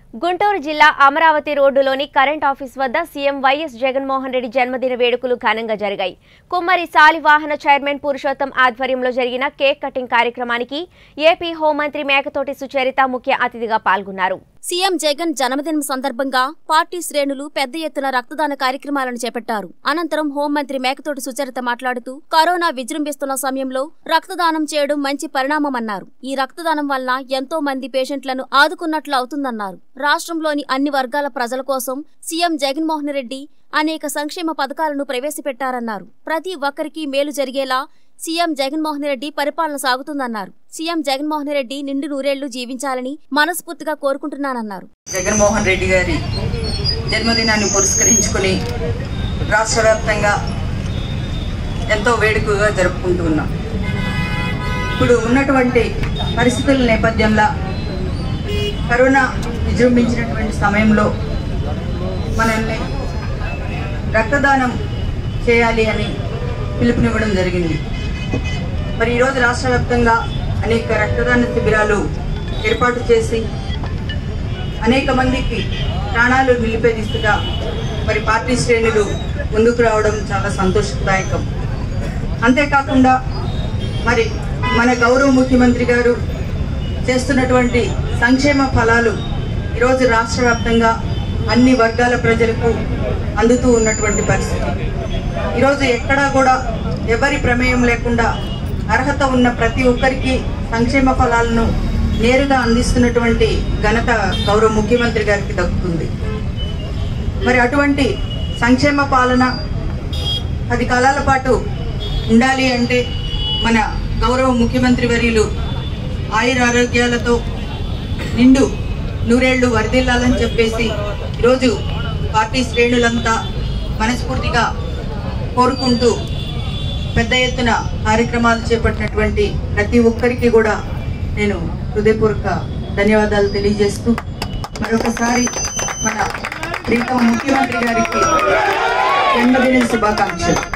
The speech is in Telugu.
గుంటూరు జిల్లా అమరావతి రోడ్డులోని కరెంట్ ఆఫీస్ వద్ద సీఎం వైఎస్ జగన్మోహన్ రెడ్డి జన్మదిన వేడుకలు ఘనంగా జరిగాయి కుమ్మరి శాలివాహన చైర్మన్ పురుషోత్తం ఆధ్వర్యంలో జరిగిన కేక్ కటింగ్ కార్యక్రమానికి ఏపీ హోంమంత్రి మేకతోటి సుచరిత ముఖ్య అతిథిగా పాల్గొన్నారు సీఎం జగన్ జన్మదినం సందర్భంగా పార్టీ శ్రేణులు పెద్ద ఎత్తున రక్తదాన కార్యక్రమాలను చేపట్టారు అనంతరం హోంమంత్రి మేకతోటి సుచరిత మాట్లాడుతూ కరోనా విజృంభిస్తున్న సమయంలో రక్తదానం చేయడం మంచి పరిణామమన్నారు ఈ రక్తదానం వల్ల ఎంతో మంది పేషెంట్లను ఆదుకున్నట్లు అవుతుందన్నారు రాష్ట్రంలోని అన్ని వర్గాల ప్రజల కోసం సీఎం జగన్మోహన్ రెడ్డి అనేక సంక్షేమ పథకాలను ప్రవేశపెట్టారన్నారు ప్రతి ఒక్కరికి మేలు జరిగేలా సీఎం జగన్మోహన్ రెడ్డి పరిపాలన సాగుతుందన్నారు సీఎం జగన్మోహన్ రెడ్డి నిండు నూరేళ్లు జీవించాలని మనస్ఫూర్తిగా కోరుకుంటున్నానన్నారు జగన్మోహన్ రెడ్డి గారి జన్మదినాన్ని పురస్కరించుకొని రాష్ట్ర వ్యాప్తంగా ఎంతో వేడుకగా జరుపుకుంటూ ఉన్నాం ఇప్పుడు ఉన్నటువంటి పరిస్థితుల నేపథ్యంలో కరోనా విజృంభించినటువంటి సమయంలో మనల్ని రక్తదానం చేయాలి అని పిలుపునివ్వడం జరిగింది మరి ఈరోజు రాష్ట్ర వ్యాప్తంగా అనేక రక్తదాన శిబిరాలు ఏర్పాటు చేసి అనేక మందికి ప్రాణాలు నిలిపే దిశగా మరి పార్టీ శ్రేణులు ముందుకు రావడం చాలా సంతోషదాయకం అంతేకాకుండా మరి మన గౌరవ ముఖ్యమంత్రి గారు చేస్తున్నటువంటి సంక్షేమ ఫలాలు ఈరోజు రాష్ట్ర వ్యాప్తంగా అన్ని వర్గాల ప్రజలకు అందుతూ ఉన్నటువంటి పరిస్థితి ఈరోజు ఎక్కడా కూడా ఎవరి ప్రమేయం లేకుండా అర్హత ఉన్న ప్రతి ఒక్కరికి సంక్షేమ ఫలాలను నేరుగా అందిస్తున్నటువంటి ఘనత గౌరవ ముఖ్యమంత్రి గారికి దక్కుతుంది మరి అటువంటి సంక్షేమ పాలన పది కాలాల పాటు ఉండాలి అంటే మన గౌరవ ముఖ్యమంత్రి వర్యులు ఆయుర ఆరోగ్యాలతో నిండు నూరేళ్లు వరదిల్లాలని చెప్పేసి ఈరోజు పార్టీ శ్రేణులంతా మనస్ఫూర్తిగా కోరుకుంటూ పెద్ద ఎత్తున కార్యక్రమాలు చేపట్టినటువంటి ప్రతి ఒక్కరికి కూడా నేను హృదయపూర్వక ధన్యవాదాలు తెలియజేస్తూ మరొకసారి మన ప్రీతమ ముఖ్యమంత్రి గారికి జన్మదిన శుభాకాంక్షలు